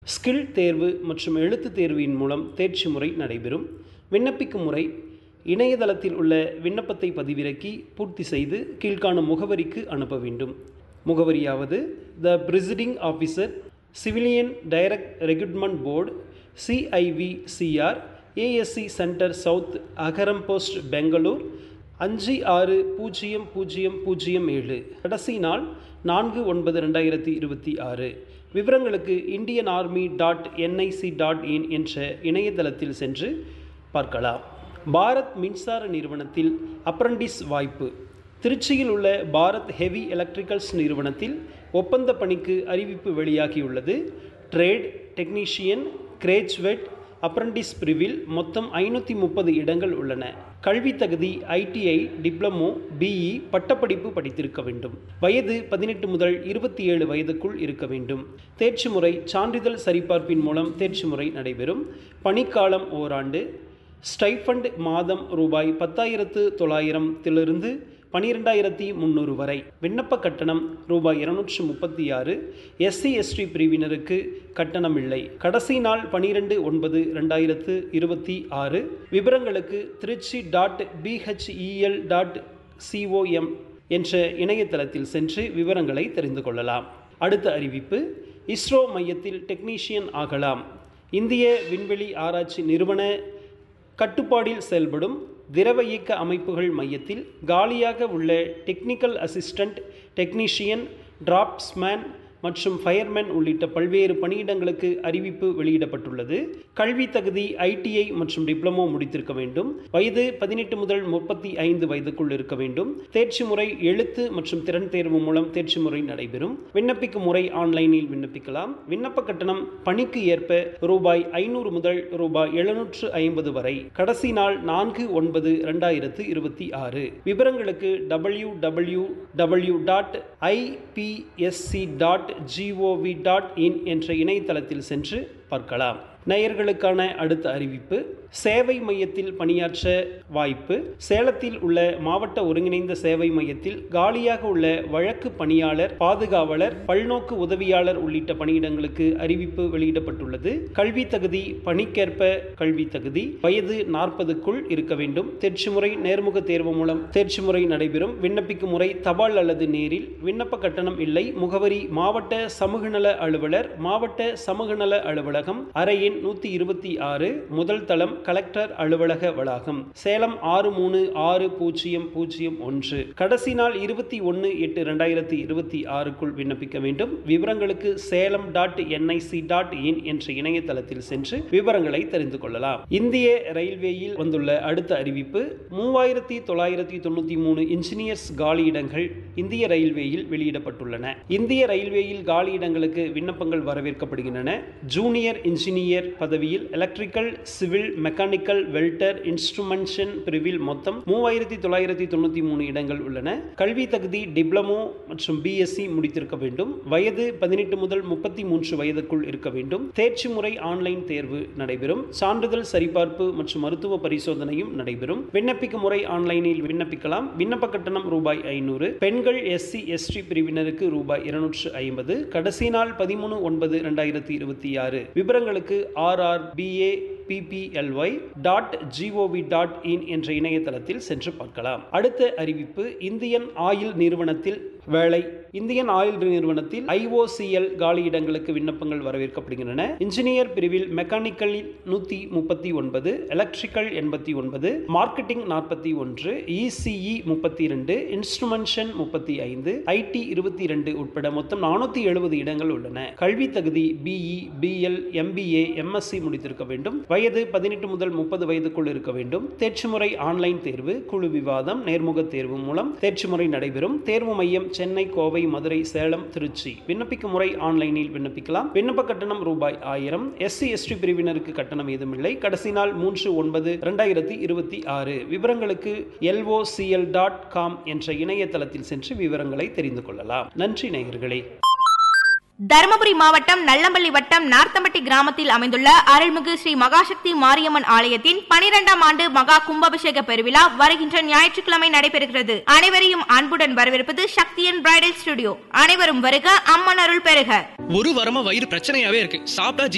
skill தேர்வு மற்றும் எழுத்து தேர்வின் மூலம் தேர்ச்சி முறை நடைபெறும் விண்ணப்பிக்கும் முறை இணையதளத்தில் உள்ள விண்ணப்பத்தை பதிவிறக்கி பூர்த்தி செய்து கீழ்காணும் முகவரிக்கு அனுப்ப வேண்டும் முகவரியாவது the presiding officer civilian direct recruitment board CIVCR ASC centre south Agaram post Bangalore அஞ்சு ஆறு பூஜ்ஜியம் பூஜ்ஜியம் பூஜ்ஜியம் ஏழு கடைசி நாள் நான்கு ஒன்பது ரெண்டாயிரத்தி இருபத்தி ஆறு விவரங்களுக்கு Indian army dot NIC dot in என்ற இணையதளத்தில் சென்று பார்க்கலாம் பாரத் மின்சார நிறுவனத்தில் அப்ரண்டிஸ் வாய்ப்பு திருச்சியில் உள்ள பாரத் ஹெவி எலக்ட்ரிக்கல்ஸ் நிறுவனத்தில் ஒப்பந்த பணிக்கு அறிவிப்பு வெளியாகியுள்ளது ட்ரேட் டெக்னீஷியன் கிரேஜ்வெட் அப்ரண்டிஸ் பிரிவில் மொத்தம் ஐநூற்றி முப்பது இடங்கள் உள்ளன கல்வி தகுதி ஐடிஐ டிப்ளமோ பிஇ பட்டப்படிப்பு படித்திருக்க வேண்டும் வயது பதினெட்டு முதல் இருபத்தி ஏழு வயதுக்குள் இருக்க வேண்டும் தேர்ச்சி முறை சான்றிதழ் சரிபார்ப்பின் மூலம் தேர்ச்சி முறை நடைபெறும் பணிக்காலம் ஓராண்டு ஸ்டைஃபண்ட் மாதம் ரூபாய் பத்தாயிரத்து தொள்ளாயிரத்திலிருந்து பனிரெண்டாயிரத்தி முந்நூறு வரை விண்ணப்ப கட்டணம் ரூபாய் இருநூற்று முப்பத்தி ஆறு எஸ்சி எஸ்டி பிரிவினருக்கு கட்டணம் இல்லை கடைசி நாள் பனிரெண்டு ஒன்பது ரெண்டாயிரத்து இருபத்தி ஆறு விவரங்களுக்கு Trichy dot BHEL dot COM என்ற இணையதளத்தில் சென்று விவரங்களை தெரிந்து கொள்ளலாம் அடுத்த அறிவிப்பு இஸ்ரோ மையத்தில் டெக்னீஷியன் ஆகலாம் இந்திய விண்வெளி ஆராய்ச்சி நிறுவன கட்டுப்பாடில் செயல்படும் திரவ இயக்க அமைப்புகள் மையத்தில் காலியாக உள்ள டெக்னிக்கல் அசிஸ்டண்ட் டெக்னீஷியன் டிராப்ஸ்மேன் மற்றும் ஃபயர்மேன் உள்ளிட்ட பல்வேறு பணியிடங்களுக்கு அறிவிப்பு வெளியிடப்பட்டுள்ளது கல்வி தகுதி ஐடிஐ மற்றும் டிப்ளமோ முடித்திருக்க வேண்டும் வயது பதினெட்டு முதல் முப்பத்தி ஐந்து வயதுக்குள் இருக்க வேண்டும் தேர்ச்சி முறை எழுத்து மற்றும் திறன் தேர்வு மூலம் தேர்ச்சி முறை நடைபெறும் விண்ணப்பிக்கும் முறை ஆன்லைனில் விண்ணப்பிக்கலாம் விண்ணப்ப கட்டணம் பணிக்கு ஏற்ப ரூபாய் ஐநூறு முதல் ரூபாய் எழுநூற்று ஐம்பது வரை கடைசி நாள் நான்கு ஒன்பது ரெண்டாயிரத்து இருபத்தி ஆறு விவரங்களுக்கு W W W dot IPSC dot GOV dot in என்ற இணையதளத்தில் சென்று பார்க்கலாம் நேயர்களுக்கான அடுத்த அறிவிப்பு சேவை மையத்தில் பணியாற்ற வாய்ப்பு சேலத்தில் உள்ள மாவட்ட ஒருங்கிணைந்த சேவை மையத்தில் காலியாக உள்ள வழக்கு பணியாளர் பாதுகாவலர் பல்நோக்கு உதவியாளர் உள்ளிட்ட பணியிடங்களுக்கு அறிவிப்பு வெளியிடப்பட்டுள்ளது கல்வி தகுதி பணிக்கேற்ப கல்வி தகுதி வயது நாற்பதுக்குள் இருக்க வேண்டும் தேர்ச்சி முறை நேர்முக தேர்வு மூலம் தேர்ச்சி முறை நடைபெறும் விண்ணப்பிக்கும் முறை தபால் அல்லது நேரில் விண்ணப்ப கட்டணம் இல்லை முகவரி மாவட்ட சமூகநல அலுவலர் மாவட்ட சமூகநல அலுவலகம் அறையின் நூற்றி இருபத்தி ஆறு முதல் தளம் கலெக்டர் அலுவலக வளாகம் சேலம் ஆறு மூணு ஆறு பூஜ்ஜியம் பூஜ்ஜியம் ஒன்று கடைசி நாள் இருபத்தி ஒன்று எட்டு ரெண்டாயிரத்தி இருபத்தி ஆறுக்குள் விண்ணப்பிக்க வேண்டும் விவரங்களுக்கு Salem dot NIC dot in என்ற இணையதளத்தில் சென்று விவரங்களை தெரிந்து கொள்ளலாம் இந்திய ரயில்வேயில் வந்துள்ள அடுத்த அறிவிப்பு மூவாயிரத்தி தொள்ளாயிரத்தி தொண்ணூற்றி மூணு இன்ஜினியர்ஸ் காலியிடங்கள் இந்திய ரயில்வேயில் வெளியிடப்பட்டுள்ளன இந்திய ரயில்வேயில் காலியிடங்களுக்கு விண்ணப்பங்கள் வரவேற்கப்படுகின்றன ஜூனியர் இன்ஜினியர் பதவியில் electrical civil mechanical welder instrumentation பிரிவில் மொத்தம் மூவாயிரத்தி தொள்ளாயிரத்தி தொண்ணூற்றி மூணு இடங்கள் உள்ளன கல்வி தகுதி டிப்ளமோ மற்றும் பிஎஸ்சி முடித்திருக்க வேண்டும் வயது பதினெட்டு முதல் முப்பத்தி மூன்று வயதுக்குள் இருக்க வேண்டும் தேர்ச்சி முறை ஆன்லைன் தேர்வு நடைபெறும் சான்றிதழ் சரிபார்ப்பு மற்றும் மருத்துவ பரிசோதனையும் நடைபெறும் விண்ணப்பிக்கும் முறை ஆன்லைனில் விண்ணப்பிக்கலாம் விண்ணப்ப கட்டணம் ரூபாய் ஐநூறு பெண்கள் எஸ்சி எஸ்டி பிரிவினருக்கு ரூபாய் இருநூற்று ஐம்பது கடைசி நாள் பதிமூணு ஒன்பது ரெண்டாயிரத்தி இருபத்தி ஆறு விவரங்களுக்கு RR BA BPLY dot GOV dot in என்ற இணையதளத்தில் சென்று பார்க்கலாம் அடுத்த அறிவிப்பு இந்தியன் ஆயில் நிறுவனத்தில் வேலை இந்தியன் ஆயில் நிறுவனத்தில் ஐஓசிஎல் காலியிடங்களுக்கு விண்ணப்பங்கள் வரவேற்கப்படுகின்றன இன்ஜினியர் பிரிவில் மெக்கானிக்கலில் நூற்றி முப்பத்தி ஒன்பது எலக்ட்ரிக்கல் எண்பத்தி ஒன்பது மார்க்கெட்டிங் நாற்பத்தி ஒன்று இசிஇ முப்பத்தி இரண்டு இன்ஸ்ட்ருமென்ஷன் முப்பத்தி ஐந்து ஐடி இருபத்தி இரண்டு உட்பட மொத்தம் நானூற்றி எழுபது இடங்கள் உள்ளன கல்வி தகுதி பிஇ பிஎல் எம்பிஏ எம்எஸ்சி முடித்திருக்க வேண்டும் வயது பதினெட்டு முதல் முப்பது வயதுக்குள் இருக்க வேண்டும் தேர்ச்சி முறை ஆன்லைன் தேர்வு குழு விவாதம் நேர்முக தேர்வு மூலம் தேர்ச்சி முறை நடைபெறும் தேர்வு மையம் சென்னை கோவை மதுரை சேலம் திருச்சி விண்ணப்பிக்கும் முறை ஆன்லைனில் விண்ணப்பிக்கலாம் விண்ணப்ப கட்டணம் ரூபாய் ஆயிரம் எஸ்சி எஸ்டி பிரிவினருக்கு கட்டணம் ஏதுமில்லை கடைசி நாள் மூன்று ஒன்பது இரண்டாயிரத்தி இருபத்தி ஆறு விவரங்களுக்கு எல்ஓசிஎல் டாட் காம் என்ற இணையதளத்தில் சென்று விவரங்களை தெரிந்து கொள்ளலாம் நன்றி நேயர்களே தருமபுரி மாவட்டம் நல்லம்பள்ளி வட்டம் நார்த்தம்பட்டி கிராமத்தில் அமைந்துள்ள அருள்மிகு ஸ்ரீ மகாசக்தி மாரியம்மன் ஆலயத்தின் பனிரெண்டாம் ஆண்டு மகா கும்பாபிஷேக பெருவிழா வருகின்ற ஞாயிற்றுக்கிழமை நடைபெறுகிறது அனைவரையும் அன்புடன் வரவேற்பது சக்தியன் பிரைடல் ஸ்டுடியோ அனைவரும் வருக அம்மன் அருள் பெறுக ஒரு வாரமா வயிறு பிரச்சனையாவே இருக்கு சாப்பிட்டா